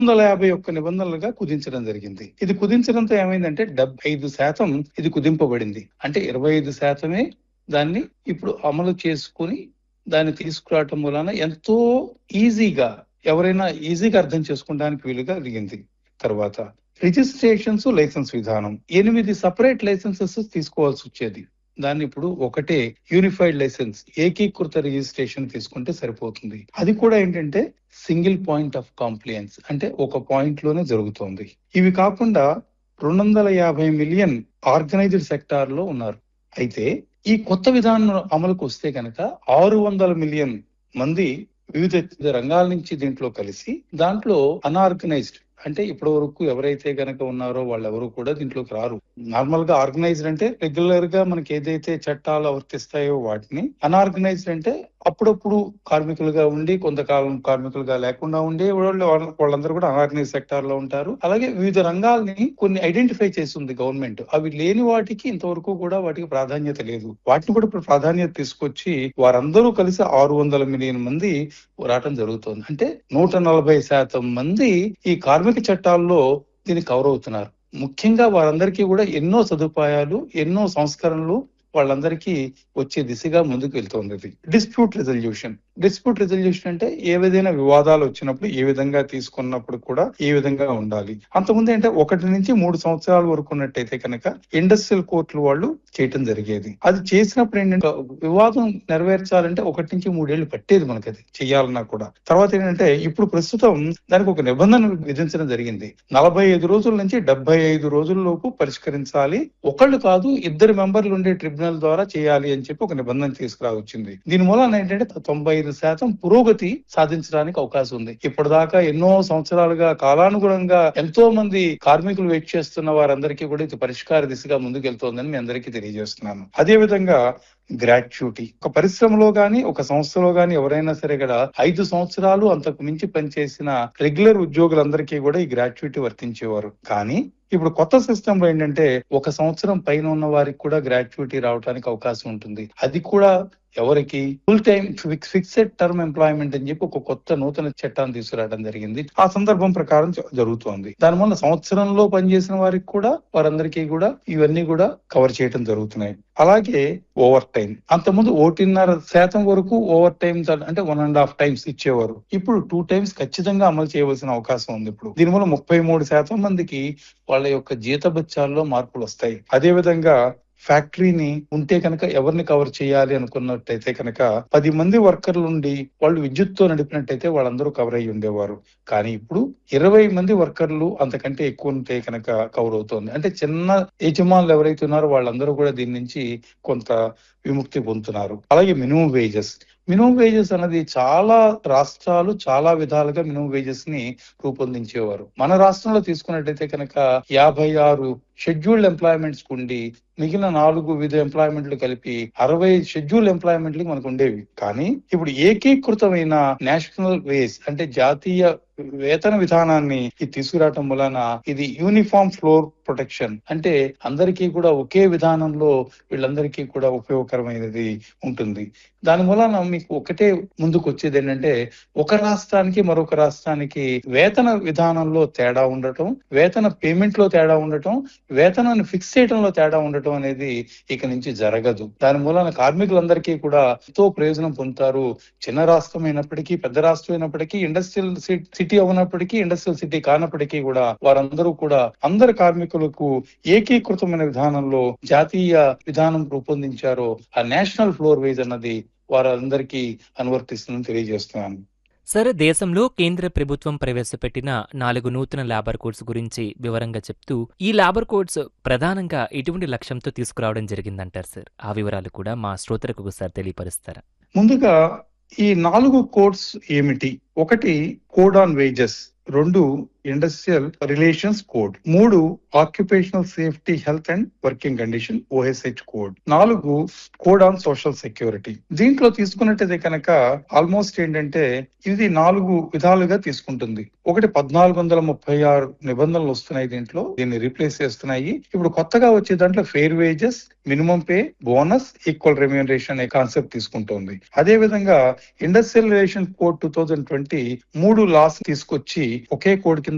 వందల యాభై ఒక్క నిబంధనలుగా కుదించడం జరిగింది ఇది కుదించడంతో ఏమైందంటే డెబ్బై ఐదు శాతం ఇది కుదింపబడింది అంటే ఇరవై ఐదు శాతమే దాన్ని ఇప్పుడు అమలు చేసుకుని దాన్ని తీసుకురావటం వలన ఎంతో ఈజీగా ఎవరైనా ఈజీగా అర్థం చేసుకోవడానికి వీలుగా కలిగింది తర్వాత రిజిస్ట్రేషన్స్ లైసెన్స్ విధానం ఎనిమిది సపరేట్ లైసెన్సెస్ తీసుకోవాల్సి వచ్చేది దాన్ని ఇప్పుడు ఒకటే యూనిఫైడ్ లైసెన్స్ ఏకీకృత రిజిస్ట్రేషన్ తీసుకుంటే సరిపోతుంది అది కూడా ఏంటంటే సింగిల్ పాయింట్ ఆఫ్ కాంప్లియన్స్ అంటే ఒక పాయింట్ లోనే జరుగుతోంది ఇవి కాకుండా రెండు వందల యాభై మిలియన్ ఆర్గనైజ్డ్ సెక్టార్ లో ఉన్నారు అయితే ఈ కొత్త విధానం అమలుకు వస్తే కనుక ఆరు వందల మిలియన్ మంది వివిధ రంగాల నుంచి దీంట్లో కలిసి దాంట్లో అన్ఆర్గనైజ్డ్ అంటే ఇప్పటి వరకు ఎవరైతే గనక ఉన్నారో వాళ్ళెవరు కూడా దీంట్లోకి రారు నార్మల్ గా ఆర్గనైజ్డ్ అంటే రెగ్యులర్ గా మనకి ఏదైతే చట్టాలు వర్తిస్తాయో వాటిని అన్ఆర్గనైజ్డ్ అంటే అప్పుడప్పుడు కార్మికులుగా ఉండి కొంతకాలం కార్మికులుగా లేకుండా ఉండి వాళ్ళు వాళ్ళందరూ కూడా అన్ఆర్గనైజ్ సెక్టార్ లో ఉంటారు అలాగే వివిధ రంగాల్ని కొన్ని ఐడెంటిఫై చేస్తుంది గవర్నమెంట్ అవి లేని వాటికి ఇంతవరకు కూడా వాటికి ప్రాధాన్యత లేదు వాటిని కూడా ఇప్పుడు ప్రాధాన్యత తీసుకొచ్చి వారందరూ కలిసి ఆరు వందల మిలియన్ మంది రావటం జరుగుతుంది అంటే నూట నలభై శాతం మంది ఈ కార్మిక చట్టాల్లో దీన్ని కవర్ అవుతున్నారు ముఖ్యంగా వారందరికీ కూడా ఎన్నో సదుపాయాలు ఎన్నో సంస్కరణలు వాళ్ళందరికీ వచ్చే దిశగా ముందుకు వెళ్తోంది ఇది డిస్ప్యూట్ రెజల్యూషన్ డిస్ప్యూట్ రెజల్యూషన్ అంటే ఏ విధమైన వివాదాలు వచ్చినప్పుడు ఏ విధంగా తీసుకున్నప్పుడు కూడా ఏ విధంగా ఉండాలి అంతకుముందు అంటే ఒకటి నుంచి మూడు సంవత్సరాల వరకు ఉన్నట్టయితే కనుక ఇండస్ట్రియల్ కోర్టులు వాళ్ళు చేయటం జరిగేది అది చేసినప్పుడు ఏంటంటే వివాదం నెరవేర్చాలంటే ఒకటి నుంచి మూడేళ్లు పట్టేది మనకి అది చేయాలన్నా కూడా తర్వాత ఏంటంటే ఇప్పుడు ప్రస్తుతం దానికి ఒక నిబంధన విధించడం జరిగింది నలభై ఐదు రోజుల నుంచి డెబ్బై ఐదు రోజుల్లోపు పరిష్కరించాలి ఒకళ్ళు కాదు ఇద్దరు మెంబర్లు ఉండే ట్రిబ్యునల్ ద్వారా చేయాలి అని చెప్పి ఒక నిబంధన తీసుకురావచ్చింది దీని మూలన ఏంటంటే తొంభై ఐదు శాతం పురోగతి సాధించడానికి అవకాశం ఉంది ఇప్పటిదాకా ఎన్నో సంవత్సరాలుగా కాలానుగుణంగా ఎంతో మంది కార్మికులు వెయిట్ చేస్తున్న వారందరికీ కూడా ఇది పరిష్కార దిశగా ముందుకు వెళ్తోందని మీ అందరికీ తెలియజేస్తున్నాను అదే విధంగా గ్రాట్యుటీ ఒక పరిశ్రమలో గాని ఒక సంస్థలో గాని ఎవరైనా సరే కూడా ఐదు సంవత్సరాలు అంతకు మించి పనిచేసిన రెగ్యులర్ ఉద్యోగులందరికీ కూడా ఈ గ్రాట్యుటీ వర్తించేవారు కానీ ఇప్పుడు కొత్త సిస్టమ్ లో ఏంటంటే ఒక సంవత్సరం పైన ఉన్న వారికి కూడా గ్రాట్యుటీ రావడానికి అవకాశం ఉంటుంది అది కూడా ఎవరికి full time fixed term employment అని చెప్పి ఒక కొత్త నూతన చట్టాన్ని తీసుకురావడం జరిగింది ఆ సందర్భం ప్రకారం జ- జరుగుతోంది దానివల్ల సంవత్సరంలో పనిచేసిన వారికి కూడా వారందరికీ కూడా ఇవన్నీ కూడా కవర్ చేయడం జరుగుతున్నాయి అలాగే ఓవర్ టైం అంతకుముందు ఒకటిన్నర శాతం వరకు ఓవర్ టైం అంటే వన్ అండ్ హాఫ్ టైమ్స్ ఇచ్చేవారు ఇప్పుడు టూ టైమ్స్ ఖచ్చితంగా అమలు చేయవలసిన అవకాశం ఉంది ఇప్పుడు దీనివల్ల ముప్పై మూడు శాతం మందికి వాళ్ళ యొక్క జీతభత్యాల్లో మార్పులు వస్తాయి అదే విధంగా ఫ్యాక్టరీని ఉంటే కనుక ఎవరిని కవర్ చేయాలి అనుకున్నట్టయితే కనుక పది మంది వర్కర్లు ఉండి వాళ్ళు విద్యుత్తో నడిపినట్టయితే వాళ్ళందరూ కవర్ అయ్యి ఉండేవారు కానీ ఇప్పుడు ఇరవై మంది వర్కర్లు అంతకంటే ఎక్కువ ఉంటే కనుక కవర్ అవుతోంది అంటే చిన్న యజమానులు ఎవరైతే ఉన్నారో వాళ్ళందరూ కూడా దీని నుంచి కొంత విముక్తి పొందుతున్నారు అలాగే మినిమం వేజెస్ మినిమం వేజెస్ అనేది చాలా రాష్ట్రాలు చాలా విధాలుగా మినిమం వేజెస్ ని రూపొందించేవారు మన రాష్ట్రంలో తీసుకున్నట్టయితే కనుక యాభై ఆరు షెడ్యూల్డ్ ఎంప్లాయ్మెంట్స్ ఉండి మిగిలిన నాలుగు వివిధ ఎంప్లాయ్మెంట్లు కలిపి అరవై షెడ్యూల్ ఎంప్లాయ్మెంట్లు మనకు ఉండేవి కానీ ఇప్పుడు ఏకీకృతమైన నేషనల్ వేస్ అంటే జాతీయ వేతన విధానాన్ని ఇది తీసుకురావటం వలన ఇది యూనిఫామ్ ఫ్లోర్ ప్రొటెక్షన్ అంటే అందరికీ కూడా ఒకే విధానంలో వీళ్ళందరికీ కూడా ఉపయోగకరమైనది ఉంటుంది దాని వలన మీకు ఒకటే ముందుకు వచ్చేది ఏంటంటే ఒక రాష్ట్రానికి మరొక రాష్ట్రానికి వేతన విధానంలో తేడా ఉండటం వేతన పేమెంట్ లో తేడా ఉండటం వేతనాన్ని ఫిక్స్ చేయడంలో తేడా ఉండటం అనేది ఇక నుంచి జరగదు దాని మూలన కార్మికులందరికీ కూడా ఎంతో ప్రయోజనం పొందుతారు చిన్న రాష్ట్రం అయినప్పటికీ పెద్ద రాష్ట్రం అయినప్పటికీ ఇండస్ట్రియల్ సిటీ అవునప్పటికీ ఇండస్ట్రియల్ సిటీ కానప్పటికీ కూడా వారందరూ కూడా అందరు కార్మికులకు ఏకీకృతమైన విధానంలో జాతీయ విధానం రూపొందించారో ఆ నేషనల్ ఫ్లోర్ వేజ్ అన్నది వారందరికీ అనువర్తిస్తుందని తెలియజేస్తున్నాను సరే దేశంలో కేంద్ర ప్రభుత్వం ప్రవేశపెట్టిన నాలుగు నూతన లేబర్ కోడ్స్ గురించి వివరంగా చెప్తూ ఈ లేబర్ కోడ్స్ ప్రధానంగా ఎటువంటి లక్ష్యంతో తీసుకురావడం జరిగిందంటారు సార్ ఆ వివరాలు కూడా మా శ్రోతలకు ఒకసారి తెలియపరుస్తారా ముందుగా ఈ నాలుగు కోడ్స్ ఏమిటి ఒకటి కోడ్ ఆన్ వేజెస్ రెండు ఇండస్ట్రియల్ రిలేషన్స్ కోడ్ మూడు occupational safety health and working condition OSH code నాలుగు కోడ్ ఆన్ సోషల్ సెక్యూరిటీ దీంట్లో తీసుకున్నట్టయితే కనుక ఆల్మోస్ట్ ఏంటంటే ఇది నాలుగు విధాలుగా తీసుకుంటుంది ఒకటి పద్నాలుగు వందల ముప్పై ఆరు నిబంధనలు వస్తున్నాయి దీంట్లో దీన్ని రీప్లేస్ చేస్తున్నాయి ఇప్పుడు కొత్తగా వచ్చే దాంట్లో fair wages minimum pay bonus equal remuneration అనే కాన్సెప్ట్ తీసుకుంటోంది అదే విధంగా industrial relation code two thousand twenty మూడు లాస్ తీసుకొచ్చి ఒకే కోడ్ కింద